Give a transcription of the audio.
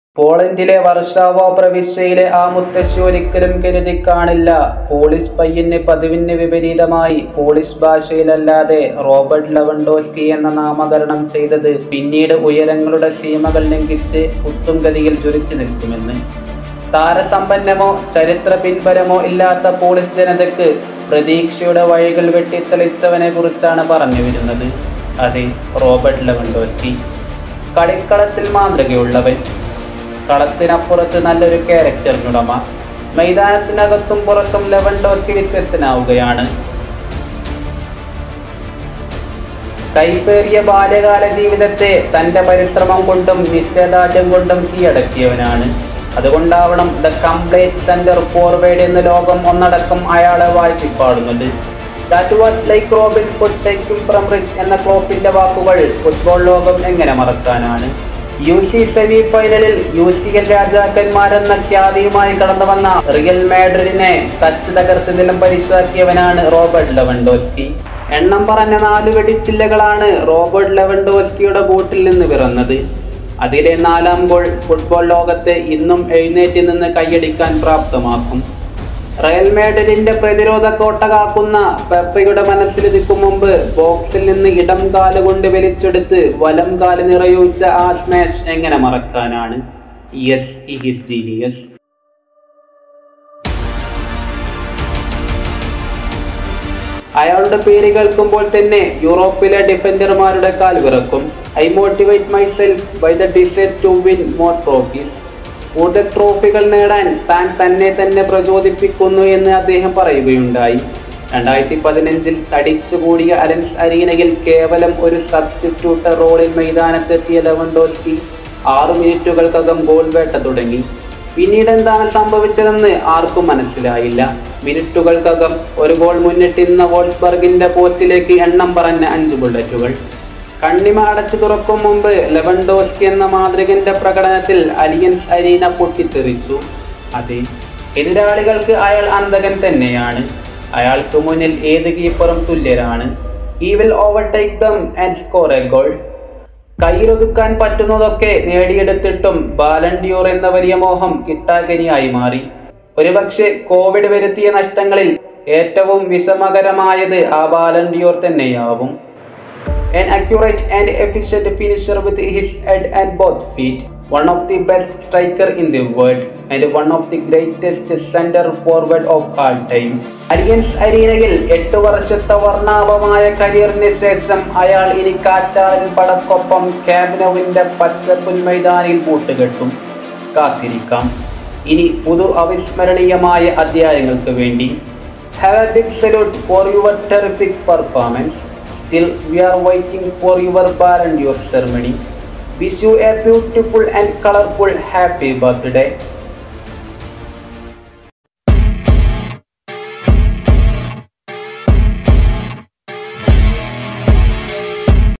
പോളണ്ടിലെ വർഷാവോ പ്രവിശ്യയിലെ ആ മുത്തശ്ശി ഒരിക്കലും കരുതി കാണില്ല പോളിഷ് പയ്യന് പതിവിന് വിപരീതമായി പോളിഷ് ഭാഷയിലല്ലാതെ റോബർട്ട് ലെവൻഡോസ്കി എന്ന നാമകരണം ചെയ്തത് പിന്നീട് ഉയരങ്ങളുടെ സീമകൾ ലംഘിച്ച് ഉത്തുംഗതിയിൽ ജ്വലിച്ചു നിൽക്കുമെന്ന് താരസമ്പന്നമോ ചരിത്ര പിൻബലമോ ഇല്ലാത്ത പോളിഷ് ജനതയ്ക്ക് പ്രതീക്ഷയുടെ വഴികൾ വെട്ടിത്തെളിച്ചവനെ കുറിച്ചാണ് പറഞ്ഞു വരുന്നത് അതെ റോബർട്ട് ലെവൻഡോസ്കി കളിക്കളത്തിൽ മാതൃകയുള്ളവൻ കളത്തിനപ്പുറത്ത് നല്ലൊരു ക്യാരക്ടറിനുടമ മൈതാനത്തിനകത്തും പുറത്തും ലെവൻഡോസ്കി വ്യത്യസ്തനാവുകയാണ് കൈപ്പേറിയ ബാല്യകാല ജീവിതത്തെ തന്റെ പരിശ്രമം കൊണ്ടും നിശ്ചയദാർഢ്യം കൊണ്ടും കീഴടക്കിയവനാണ് അതുകൊണ്ടാവണം ദ കംപ്ലീറ്റ് സെന്റർ ഫോർവേഡ് എന്ന് ലോകം ഒന്നടക്കം അയാളെ വാഴ്ത്തിപ്പാടുന്നത് that was like Robin Hood taking from rich എന്ന ക്ലോപ്പിന്റെ വാക്കുകൾ ഫുട്ബോൾ ലോകം എങ്ങനെ മറക്കാനാണ് യു സി സെമി ഫൈനലിൽ യു സി എൽ രാജാക്കന്മാരെന്ന ഖ്യാതിയുമായി കടന്നു വന്ന റിയൽ മാഡ്രിഡിനെ ടച്ച് തകർത്ത് നിലം പരിശാക്കിയവനാണ് റോബർട്ട് ലെവൻഡോസ്കി എണ്ണം പറഞ്ഞ നാല് വെടിച്ചില്ലകളാണ് റോബർട്ട് ലെവൻഡോസ്കിയുടെ ബൂട്ടിൽ നിന്ന് പിറന്നത് അതിലെ നാലാം ഗോൾ ഫുട്ബോൾ ലോകത്തെ ഇന്നും എഴുന്നേറ്റ് നിന്ന് കൈയടിക്കാൻ പ്രാപ്തമാക്കും റയൽ മാഡ്രിഡിന്റെ പ്രതിരോധ കോട്ട കാക്കുന്ന പെപ്പയുടെ മനസ്സിലിരിക്കും മുമ്പ് ബോക്സിൽ നിന്ന് ഇടം കാല് കൊണ്ട് വലിച്ചെടുത്ത് വലം കാല് നിറയൊഴിച്ച ആ സ്മാഷ് എങ്ങനെ മറക്കാനാണ് യെസ് ഹിസ് ജീനിയസ് അയാളുടെ പേര് കേൾക്കുമ്പോൾ തന്നെ യൂറോപ്പിലെ ഡിഫൻഡർമാരുടെ കാൽ വിറക്കും I motivate myself by the decide to win more trophies കൂടുതൽ ട്രോഫികൾ നേടാൻ താൻ തന്നെ തന്നെ പ്രചോദിപ്പിക്കുന്നു എന്ന് അദ്ദേഹം പറയുകയുണ്ടായി രണ്ടായിരത്തി പതിനഞ്ചിൽ തടിച്ചുകൂടിയ അലൻസ് അരീനയിൽ കേവലം ഒരു സബ്സ്റ്റിറ്റ്യൂട്ട് റോളിൽ മൈതാനത്തെത്തിയ ലെവൻഡോസ്കി ആറു മിനിറ്റുകൾക്കകം ഗോൾ വേട്ട തുടങ്ങി പിന്നീട് എന്താണ് സംഭവിച്ചതെന്ന് ആർക്കും മനസ്സിലായില്ല മിനിറ്റുകൾക്കകം ഒരു ഗോൾ മുന്നിട്ടിരുന്ന വോൾസ്ബർഗിന്റെ പോസ്റ്റിലേക്ക് എണ്ണം പറഞ്ഞ അഞ്ച് ബുള്ളറ്റുകൾ കണ്ണിമ അടച്ചു തുറക്കും മുമ്പ് ലെവൻഡോസ്കി എന്ന മാതൃകന്റെ പ്രകടനത്തിൽ അലിയൻസ് അരീന പൊട്ടിത്തെറിച്ചു അതെ എതിരാളികൾക്ക് അയാൾ അന്തകൻ തന്നെയാണ് അയാൾക്ക് മുന്നിൽ ഏത് കീപ്പറും തുല്യരാണ് he will overtake them and score a goal കയ്യിലൊതുക്കാൻ പറ്റുന്നതൊക്കെ നേടിയെടുത്തിട്ടും ബാലൻഡിയോർ എന്ന വലിയ മോഹം കിട്ടാക്കനിയായി മാറി ഒരുപക്ഷെ കോവിഡ് വരുത്തിയ നഷ്ടങ്ങളിൽ ഏറ്റവും വിഷമകരമായത് ആ ബാലൻഡിയോർ തന്നെയാവും an accurate and efficient finisher with his head and both feet, one of the best striker in the world, and one of the greatest center forward of all time. Allianz അരീനയിൽ എട്ട് വർഷത്തെ വർണ്ണാഭമായ കരിയറിന് ശേഷം അയാൾ ഇനി കാറ്റാറിൻ പടക്കൊപ്പം ക്യാബിനോവിന്റെ പച്ചപ്പുൽ മൈതാനിൽ കൂട്ടുകെട്ടും കാത്തിരിക്കാം ഇനി പുതു അവിസ്മരണീയമായ അധ്യായങ്ങൾക്ക് വേണ്ടി have a big salute for your terrific performance Still, we are waiting for your Ballon d'Or ceremony. Wish you a beautiful and colorful happy birthday.